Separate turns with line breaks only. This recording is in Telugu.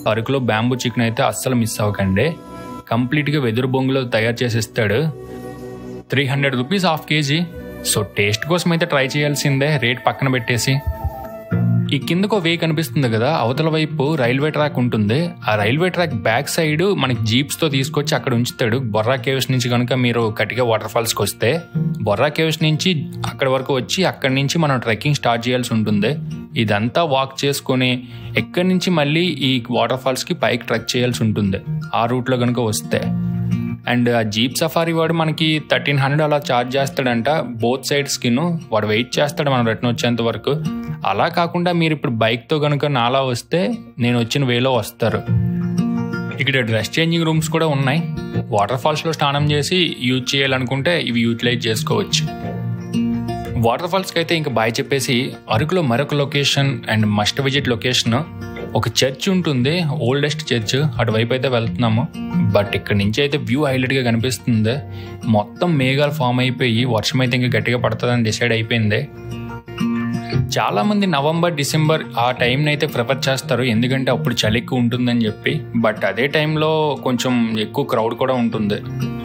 అరకులో బ్యాంబూ చికెన్ అయితే అస్సలు మిస్ అవ్వకండి కంప్లీట్గా వెదురు బొంగులో తయారు చేసి ఇస్తాడు three hundred rupees half KG so taste కోసం అయితే ట్రై చేయాల్సిందే రేట్ పక్కన పెట్టేసి ఈ కిందకు వే కనిపిస్తుంది కదా అవతల వైపు రైల్వే ట్రాక్ ఉంటుంది ఆ రైల్వే ట్రాక్ బ్యాక్ సైడ్ మనకి జీప్స్ తో తీసుకొచ్చి అక్కడ ఉంచుతాడు బొర్రా కేవ్స్ నుంచి కనుక మీరు కటిగా వాటర్ ఫాల్స్ కి వస్తే బొర్రా కేవ్స్ నుంచి అక్కడ వరకు వచ్చి అక్కడి నుంచి మనం ట్రెక్కింగ్ స్టార్ట్ చేయాల్సి ఉంటుంది ఇదంతా వాక్ చేసుకొని ఎక్కడి నుంచి మళ్ళీ ఈ వాటర్ ఫాల్స్ కి పైకి ట్రెక్ చేయాల్సి ఉంటుంది ఆ రూట్ లో కనుక వస్తే అండ్ ఆ జీప్ సఫారీ వాడు మనకి థర్టీన్ హండ్రెడ్ అలా ఛార్జ్ చేస్తాడంట బోత్ సైడ్ స్కిన్ వాడు వెయిట్ చేస్తాడు మనం రిటర్న్ వచ్చేంత వరకు అలా కాకుండా మీరు ఇప్పుడు బైక్తో కనుక నాలా వస్తే నేను వచ్చిన వేలో వస్తారు ఇక్కడ డ్రెస్ చేంజింగ్ రూమ్స్ కూడా ఉన్నాయి వాటర్ ఫాల్స్లో స్నానం చేసి యూజ్ చేయాలనుకుంటే ఇవి యూటిలైజ్ చేసుకోవచ్చు వాటర్ ఫాల్స్కి అయితే ఇంకా బాయ్ చెప్పేసి అరకులో మరొక location and must visit location ఒక చర్చ్ ఉంటుంది ఓల్డెస్ట్ చర్చ్ అటువైపు అయితే వెళ్తున్నాము బట్ ఇక్కడ నుంచి అయితే వ్యూ హైలైట్గా కనిపిస్తుంది మొత్తం మేఘాలు ఫామ్ అయిపోయి వర్షం అయితే ఇంకా గట్టిగా పడుతుందని డిసైడ్ అయిపోయింది చాలా మంది నవంబర్ డిసెంబర్ ఆ టైంని అయితే ప్రిఫర్ చేస్తారు ఎందుకంటే అప్పుడు చలి ఎక్కువ ఉంటుందని చెప్పి బట్ అదే టైంలో కొంచెం ఎక్కువ క్రౌడ్ కూడా ఉంటుంది